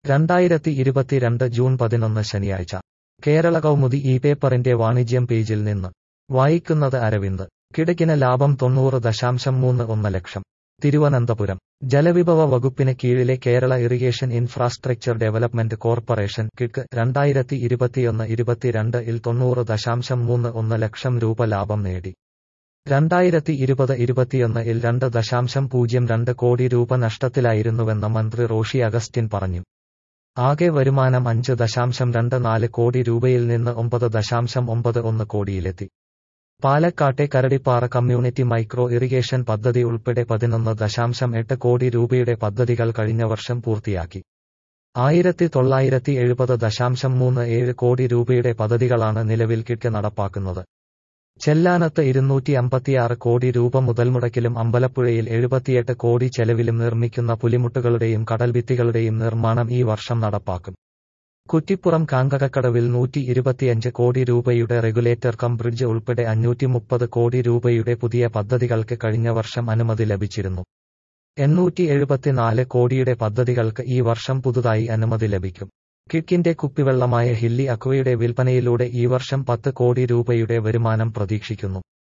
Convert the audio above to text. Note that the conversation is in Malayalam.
രണ്ടായിരത്തി ഇരുപത്തിരണ്ട് ജൂൺ പതിനൊന്ന് ശനിയാഴ്ച കേരള കൗമുദി ഈ പേപ്പറിന്റെ വാണിജ്യം പേജിൽ നിന്ന് വായിക്കുന്നത് അരവിന്ദ് കിടക്കിന് ലാഭം തൊണ്ണൂറ് ദശാംശം മൂന്ന് ഒന്ന് ലക്ഷം തിരുവനന്തപുരം ജലവിഭവ വകുപ്പിന് കീഴിലെ Kerala irrigation infrastructure development corporation കിക്ക് രണ്ടായിരത്തി ഇരുപത്തിയൊന്ന് ഇരുപത്തിരണ്ട് ഇൽ തൊണ്ണൂറ് ദശാംശം മൂന്ന് ഒന്ന് ലക്ഷം രൂപ ലാഭം നേടി രണ്ടായിരത്തി ഇരുപത് ഇരുപത്തിയൊന്ന് ഇൽ രണ്ട് ദശാംശം പൂജ്യം രണ്ട് കോടി രൂപ നഷ്ടത്തിലായിരുന്നുവെന്ന് മന്ത്രി റോഷി അഗസ്റ്റിൻ പറഞ്ഞു ആകെ വരുമാനം അഞ്ച് ദശാംശം രണ്ട് നാല് കോടി രൂപയിൽ നിന്ന് ഒമ്പത് ദശാംശം ഒമ്പത് ഒന്ന് കോടിയിലെത്തി പാലക്കാട്ടെ കരടിപ്പാറ കമ്മ്യൂണിറ്റി മൈക്രോ ഇറിഗേഷൻ പദ്ധതി ഉൾപ്പെടെ പതിനൊന്ന് ദശാംശം എട്ട് കോടി രൂപയുടെ പദ്ധതികൾ കഴിഞ്ഞ വർഷം പൂർത്തിയാക്കി ആയിരത്തി തൊള്ളായിരത്തി എഴുപത് ദശാംശം മൂന്ന് ഏഴ് കോടി രൂപയുടെ പദ്ധതികളാണ് നിലവിൽ കിട്ട് നടപ്പാക്കുന്നത് ചെല്ലാനത്ത് ഇരുന്നൂറ്റി അമ്പത്തിയാറ് കോടി രൂപ മുതൽമുടക്കിലും അമ്പലപ്പുഴയിൽ എഴുപത്തിയെട്ട് കോടി ചെലവിലും നിർമ്മിക്കുന്ന പുലിമുട്ടുകളുടെയും കടൽഭിത്തികളുടെയും നിർമ്മാണം ഈ വർഷം നടപ്പാക്കും കുറ്റിപ്പുറം കാങ്കകക്കടവിൽ നൂറ്റി ഇരുപത്തിയഞ്ച് കോടി രൂപയുടെ റെഗുലേറ്റർ കം ബ്രിഡ്ജ് ഉൾപ്പെടെ അഞ്ഞൂറ്റി മുപ്പത് കോടി രൂപയുടെ പുതിയ പദ്ധതികൾക്ക് കഴിഞ്ഞ വർഷം അനുമതി ലഭിച്ചിരുന്നു എണ്ണൂറ്റി എഴുപത്തിനാല് കോടിയുടെ പദ്ധതികൾക്ക് ഈ വർഷം പുതുതായി അനുമതി ലഭിക്കും കിക്കിന്റെ കുപ്പിവെള്ളമായ ഹില്ലി അക്വയുടെ വിൽപ്പനയിലൂടെ ഈ വർഷം പത്ത് കോടി രൂപയുടെ വരുമാനം പ്രതീക്ഷിക്കുന്നു